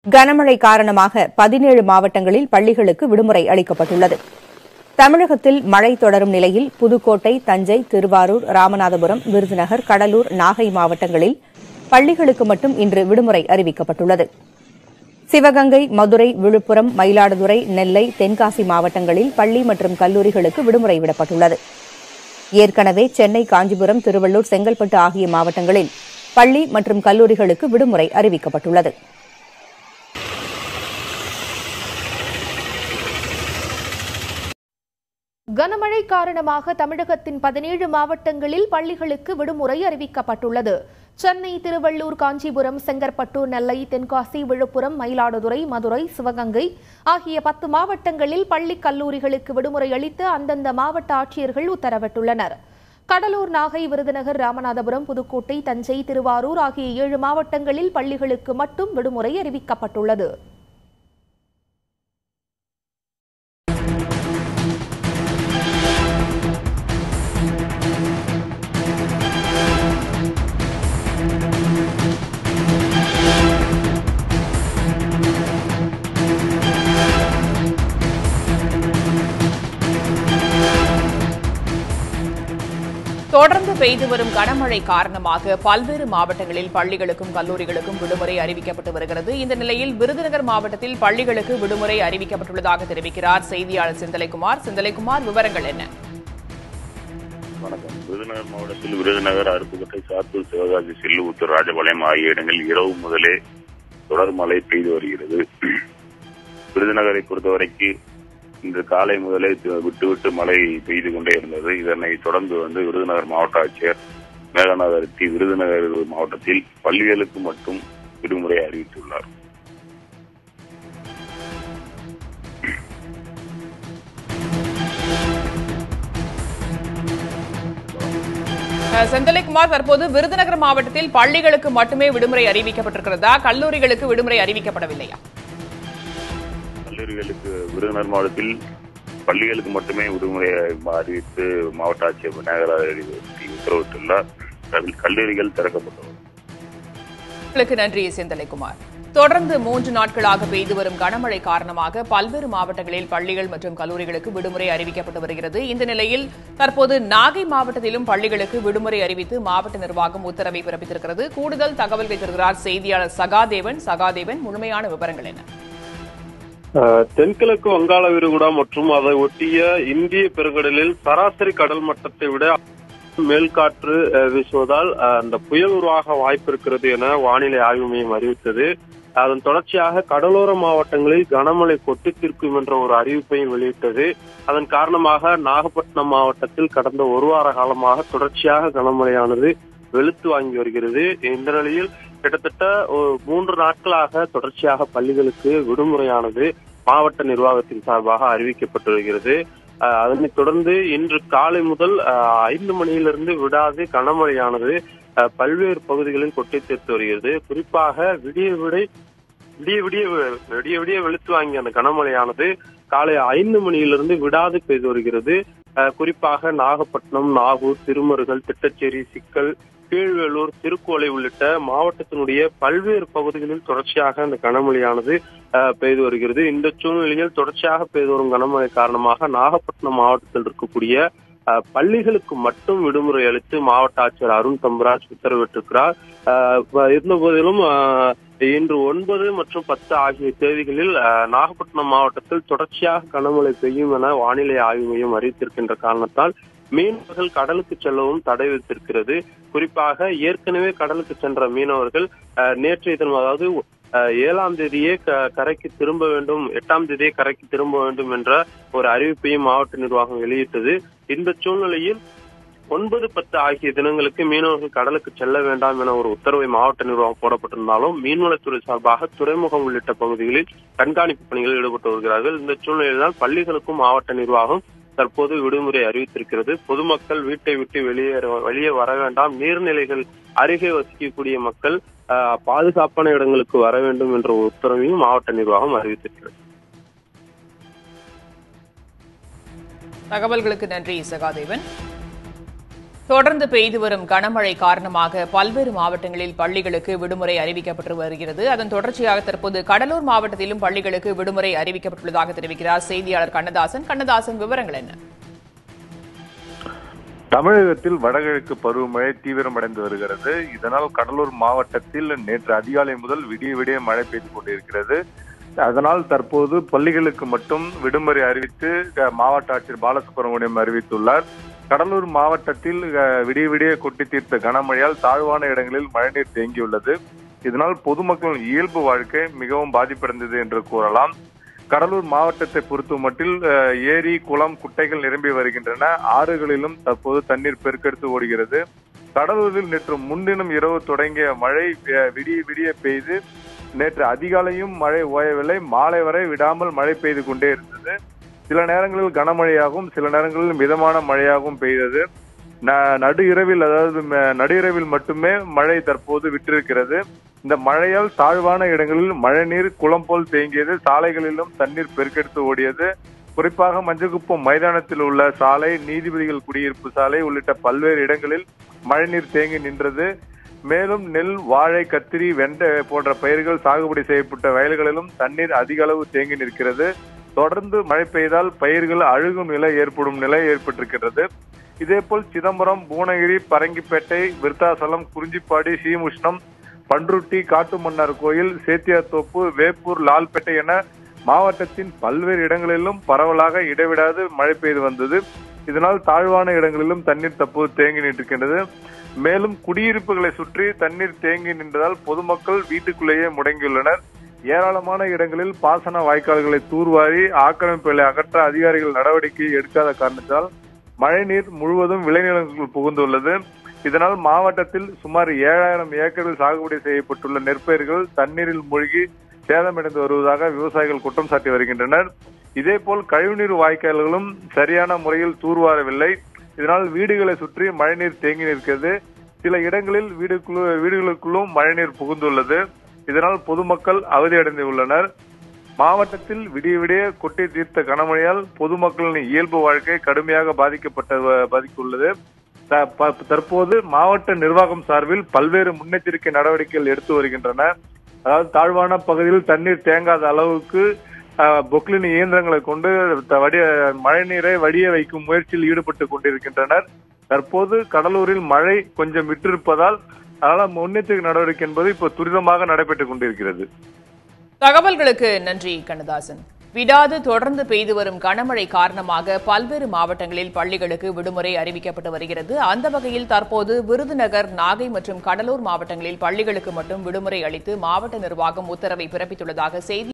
கனமழை காரணமாக பதினேழு மாவட்டங்களில் பள்ளிகளுக்கு விடுமுறை அளிக்கப்பட்டுள்ளது தமிழகத்தில் மழை தொடரும் நிலையில் புதுக்கோட்டை தஞ்சை திருவாரூர் ராமநாதபுரம் விருதுநகர் கடலூர் நாகை மாவட்டங்களில் பள்ளிகளுக்கு மட்டும் இன்று விடுமுறை அறிவிக்கப்பட்டுள்ளது சிவகங்கை மதுரை விழுப்புரம் மயிலாடுதுறை நெல்லை தென்காசி மாவட்டங்களில் பள்ளி மற்றும் கல்லூரிகளுக்கு விடுமுறை விடப்பட்டுள்ளது ஏற்கனவே சென்னை காஞ்சிபுரம் திருவள்ளூர் செங்கல்பட்டு ஆகிய மாவட்டங்களில் பள்ளி மற்றும் கல்லூரிகளுக்கு விடுமுறை அறிவிக்கப்பட்டுள்ளது கனமழை காரணமாக தமிழகத்தின் பதினேழு மாவட்டங்களில் பள்ளிகளுக்கு விடுமுறை அறிவிக்கப்பட்டுள்ளது சென்னை திருவள்ளூர் காஞ்சிபுரம் செங்கற்பட்டு நெல்லை தென்காசி விழுப்புரம் மயிலாடுதுறை மதுரை சிவகங்கை ஆகிய பத்து மாவட்டங்களில் பள்ளி கல்லூரிகளுக்கு விடுமுறை அளித்து அந்தந்த மாவட்ட ஆட்சியர்கள் உத்தரவிட்டுள்ளனர் கடலூர் நாகை விருதுநகர் ராமநாதபுரம் புதுக்கோட்டை தஞ்சை திருவாரூர் ஆகிய ஏழு மாவட்டங்களில் பள்ளிகளுக்கு மட்டும் விடுமுறை அறிவிக்கப்பட்டுள்ளது தொடர்ந்து பெய்து வரும் கனமழை காரணமாக பல்வேறு மாவட்டங்களில் பள்ளிகளுக்கும் கல்லூரிகளுக்கும் விடுமுறை அறிவிக்கப்பட்டு வருகிறது இந்த நிலையில் விருதுநகர் மாவட்டத்தில் பள்ளிகளுக்கு விடுமுறை அறிவிக்கப்பட்டுள்ளதாக தெரிவிக்கிறார் செய்தியாளர் செந்தலைக்குமார் செந்தலைக்குமார் விவரங்கள் என்ன வணக்கம் விருதுநகர் மாவட்டத்தில் விருதுநகர் அருப்புக்கோட்டை சாத்தூர் சிவகாசி செல்லூத்தூர் ராஜபாளையம் ஆகிய இடங்களில் இரவு முதலே தொடர் மழை பெய்து வருகிறது விருதுநகரை பொறுத்தவரைக்கு இன்று காலை முதலே து- விட்டு விட்டு மழை பெய்து கொண்டே இருந்தது இதனை தொடர்ந்து வந்து விருதுநகர் மாவட்ட ஆட்சியர் மேகநாதர் டி விருதுநகர் மாவட்டத்தில் பள்ளிகளுக்கு மட்டும் விடுமுறை அறிவித்துள்ளார் அஹ், செந்தலைக்குமார் தற்போது விருதுநகர் மாவட்டத்தில் பள்ளிகளுக்கு மட்டுமே விடுமுறை அறிவிக்கப்பட்டிருக்கிறதா கல்லூரிகளுக்கு விடுமுறை அறிவிக்கப்படவில்லையா கல்லூரிகளுக்கு விருதுநகர் மாவட்டத்தில் பள்ளிகளுக்கு மட்டுமே விடுமுறை அறிவித்து மாவட்ட ஆட்சியர் மேகராஜ் உத்தரவிட்டுள்ளார் கல்- கல்லூரிகள் திறக்கப்பட்டுள்ளது உங்களுக்கு நன்றி செந்தலைக்குமார் தொடர்ந்து மூன்று நாட்களாக பெய்து வரும் கனமழை காரணமாக பல்வேறு மாவட்டங்களில் பள்ளிகள் மற்றும் கல்லூரிகளுக்கு விடுமுறை அறிவிக்கப்பட்டு வருகிறது இந்த நிலையில் தற்போது நாகை மாவட்டத்திலும் பள்ளிகளுக்கு விடுமுறை அறிவித்து மாவட்ட நிர்வாகம் உத்தரவை பிறப்பித்திருக்கிறது கூடுதல் தகவல்களை தருகிறார் செய்தியாளர் சகாதேவன் சகாதேவன் முழுமையான விவரங்கள் என்ன அஹ், தென்கிழக்கு வங்காள விரிகுடா மற்றும் அதை ஒட்டிய இந்திய பெருங்கடலில் சராசரி கடல் மட்டத்தை விட மேல்காற்று அஹ், வீசுவதால் அஹ், அந்த புயல் உருவாக வாய்ப்பு இருக்கிறது என வானிலை ஆய்வு மையம் அறிவித்தது அதன் தொடர்ச்சியாக கடலோர மாவட்டங்களில் கனமழை கொட்டி தீர்க்கும் என்ற ஒரு அறிவிப்பையும் வெளியிட்டது அதன் காரணமாக நாகப்பட்டினம் மாவட்டத்தில் கடந்த ஒரு வார காலமாக தொடர்ச்சியாக கனமழையானது வெளுத்து வாங்கி வருகிறது இந்த நிலையில் கிட்டத்தட்ட ஒரு மூன்று நாட்களாக தொடர்ச்சியாக பள்ளிகளுக்கு விடுமுறையானது மாவட்ட நிர்வாகத்தின் சார்பாக அறிவிக்கப்பட்டு வருகிறது அஹ், அதனைத் தொடர்ந்து இன்று காலை முதல் அஹ், ஐந்து மணியிலிருந்து விடாது கனமழையானது அஹ், பல்வேறு பகுதிகளில் கொட்டி தீர்த்து வருகிறது குறிப்பாக விடிய விடை விடிய விடிய விடிய விடிய வெளுத்து வாங்கிய அந்த கனமழையானது காலை ஐந்து மணியிலிருந்து விடாது பெய்து வருகிறது அஹ், குறிப்பாக நாகப்பட்டினம் நாகூர் திருமருகல் திட்டச்சேரி சிக்கல் கீழ்வேலூர் திருக்கோலை உள்ளிட்ட மாவட்டத்தினுடைய பல்வேறு பகுதிகளில் தொடர்ச்சியாக அந்த கனமழையானது அஹ், பெய்து வருகிறது இந்த சூழ்நிலையில் தொடர்ச்சியாக பெய்து வரும் கனமழை காரணமாக நாகப்பட்டினம் மாவட்டத்தில் இருக்கக்கூடிய அஹ், பள்ளிகளுக்கு மட்டும் விடுமுறை அளித்து மாவட்ட ஆட்சியர் அருண் தம்பராஜ் உத்தரவிட்டிருக்கிறார் அஹ், ப- இருந்த போதிலும் அஹ், இன்று ஒன்பது மற்றும் பத்து ஆகிய தேதிகளில் அஹ், நாகப்பட்டினம் மாவட்டத்தில் தொடர்ச்சியாக கனமழை பெய்யும் என வானிலை ஆய்வு மையம் அறிவித்திருக்கின்ற காரணத்தால் மீனவர்கள் கடலுக்கு செல்லவும் தடை விதித்திருக்கிறது குறிப்பாக ஏற்கனவே கடலுக்கு சென்ற மீனவர்கள் அஹ், நேற்றைய தினம் அதாவது அஹ், ஏழாம் தேதியே க- கரைக்கு திரும்ப வேண்டும் எட்டாம் தேதியே கரைக்கு திரும்ப வேண்டும் என்ற ஒரு அறிவிப்பையும் மாவட்ட நிர்வாகம் வெளியிட்டது இந்த சூழ்நிலையில் ஒன்பது பத்து ஆகிய தினங்களுக்கு மீனவர்கள் கடலுக்கு செல்ல வேண்டாம் என ஒரு உத்தரவை மாவட்ட நிர்வாகம் போடப்பட்டிருந்தாலும் மீன்வளத்துறை சார்பாக துறைமுகம் உள்ளிட்ட பகுதிகளில் கண்காணிப்பு பணிகளில் ஈடுபட்டு வருகிறார்கள் இந்த சூழ்நிலையில்தான் பள்ளிகளுக்கும் மாவட்ட நிர்வாகம் தற்போது விடுமுறை அறிவித்திருக்கிறது பொதுமக்கள் வீட்டை விட்டு வெளியேற வெளியே வர வேண்டாம் நீர்நிலைகள் அருகே வசிக்கக்கூடிய மக்கள் ஆஹ், பாதுகாப்பான இடங்களுக்கு வர வேண்டும் என்ற ஒரு உத்தரவையும் மாவட்ட நிர்வாகம் அறிவித்திருக்கிறது தகவல்களுக்கு நன்றி சகாதேவன் தொடர்ந்து பெய்து வரும் கனமழை காரணமாக பல்வேறு மாவட்டங்களில் பள்ளிகளுக்கு விடுமுறை அறிவிக்கப்பட்டு வருகிறது அதன் தொடர்ச்சியாக தற்போது கடலூர் மாவட்டத்திலும் பள்ளிகளுக்கு விடுமுறை அறிவிக்கப்பட்டுள்ளதாக தெரிவிக்கிறார் செய்தியாளர் கண்ணதாசன் கண்ணதாசன் விவரங்கள் என்ன தமிழகத்தில் வடகிழக்கு பருவமழை தீவிரமடைந்து வருகிறது இதனால் கடலூர் மாவட்டத்தில் நேற்று அதிகாலை முதல் விடிய விடிய மழை பெய்து கொண்டிருக்கிறது அதனால் தற்போது பள்ளிகளுக்கு மட்டும் விடுமுறை அறிவித்து அஹ், மாவட்ட ஆட்சியர் பாலசுப்ரமணியம் அறிவித்துள்ளார் கடலூர் மாவட்டத்தில் அஹ், விடிய விடிய கொட்டி தீர்த்த கனமழையால் தாழ்வான இடங்களில் மழைநீர் தேங்கியுள்ளது இதனால் பொதுமக்களின் இயல்பு வாழ்க்கை மிகவும் பாதிப்படைந்தது என்று கூறலாம் கடலூர் மாவட்டத்தை பொறுத்தமட்டில் அஹ், ஏரி குளம் குட்டைகள் நிரம்பி வருகின்றன ஆறுகளிலும் தற்போது தண்ணீர் பெருக்கெடுத்து ஓடுகிறது கடலூரில் நேற்று முன்தினம் இரவு தொடங்கிய மழை அஹ், விடிய விடிய பெய்து நேற்று அதிகாலையும் மழை ஓயவில்லை மாலை வரை விடாமல் மழை பெய்து கொண்டே இருந்தது சில நேரங்களில் கனமழையாகவும் சில நேரங்களில் மிதமான மழையாகவும் பெய்தது ந- நடு இரவில் அதாவது ம- நடு இரவில் மட்டுமே மழை தற்போது விட்டிருக்கிறது இந்த மழையால் தாழ்வான இடங்களில் மழைநீர் குளம் போல் தேங்கியது சாலைகளிலும் தண்ணீர் பெருக்கெடுத்து ஓடியது குறிப்பாக மஞ்சக்குப்பம் மைதானத்தில் உள்ள சாலை நீதிபதிகள் குடியிருப்பு சாலை உள்ளிட்ட பல்வேறு இடங்களில் மழைநீர் தேங்கி நின்றது மேலும் நெல் வாழை கத்திரி வெண்டை போன்ற பயிர்கள் சாகுபடி செய்யப்பட்ட வயல்களிலும் தண்ணீர் அதிக அளவு தேங்கி நிற்கிறது தொடர்ந்து மழை பெய்தால் பயிர்கள் அழுகும் நிலை ஏற்படும் நிலை ஏற்பட்டிருக்கிறது இதேபோல் சிதம்பரம் பூனகிரி பரங்கிப்பேட்டை விருத்தாசலம் குறிஞ்சிப்பாடி ஸ்ரீமுஷ்ணம் பன்ருட்டி காட்டுமன்னார் கோயில் சேத்தியாத்தோப்பு வேப்பூர் லால்பேட்டை என மாவட்டத்தின் பல்வேறு இடங்களிலும் பரவலாக இடைவிடாது மழை பெய்து வந்தது இதனால் தாழ்வான இடங்களிலும் தண்ணீர் தற்போது தேங்கி நின்றிருக்கின்றது மேலும் குடியிருப்புகளை சுற்றி தண்ணீர் தேங்கி நின்றதால் பொதுமக்கள் வீட்டுக்குள்ளேயே முடங்கியுள்ளனர் ஏராளமான இடங்களில் பாசன வாய்க்கால்களை தூர்வாரி ஆக்கிரமிப்புகளை அகற்ற அதிகாரிகள் நடவடிக்கை எடுக்காத காரணத்தால் மழைநீர் முழுவதும் விளைநிலங்களுக்குள் புகுந்துள்ளது இதனால் மாவட்டத்தில் சுமார் ஏழாயிரம் ஏக்கரில் சாகுபடி செய்யப்பட்டுள்ள நெற்பயிர்கள் தண்ணீரில் மூழ்கி சேதமடைந்து வருவதாக விவசாயிகள் குற்றம் சாட்டி வருகின்றனர் இதேபோல் கழிவுநீர் வாய்க்கால்களும் சரியான முறையில் தூர்வாரவில்லை இதனால் வீடுகளை சுற்றி மழைநீர் தேங்கி நிற்கிறது சில இடங்களில் வீடுக்குள்ள வீடுகளுக்குள்ளும் மழைநீர் புகுந்துள்ளது இதனால் பொதுமக்கள் அவதியடைந்துள்ளனர் மாவட்டத்தில் விடிய விடிய கொட்டி தீர்த்த கனமழையால் பொதுமக்களின் இயல்பு வாழ்க்கை கடுமையாக பாதிக்கப்பட்ட பாதித்துள்ளது த- ப- தற்போது மாவட்ட நிர்வாகம் சார்பில் பல்வேறு முன்னெச்சரிக்கை நடவடிக்கைகள் எடுத்து வருகின்றன அதாவது தாழ்வான பகுதியில் தண்ணீர் தேங்காத அளவுக்கு அஹ், பொக்லின் இயந்திரங்களை கொண்டு த- வடிய மழைநீரை வடிய வைக்கும் முயற்சியில் ஈடுபட்டு கொண்டிருக்கின்றனர் தற்போது கடலூரில் மழை கொஞ்சம் விட்டிருப்பதால் அதனால முன்னெச்சரிக்கை நடவடிக்கை என்பது இப்போ துரிதமாக நடைபெற்றுக் கொண்டிருக்கிறது தகவல்களுக்கு நன்றி கண்ணதாசன் விடாது தொடர்ந்து பெய்து வரும் கனமழை காரணமாக பல்வேறு மாவட்டங்களில் பள்ளிகளுக்கு விடுமுறை அறிவிக்கப்பட்டு வருகிறது அந்த வகையில் தற்போது விருதுநகர் நாகை மற்றும் கடலூர் மாவட்டங்களில் பள்ளிகளுக்கு மட்டும் விடுமுறை அளித்து மாவட்ட நிர்வாகம் உத்தரவை பிறப்பித்துள்ளதாக செய்தி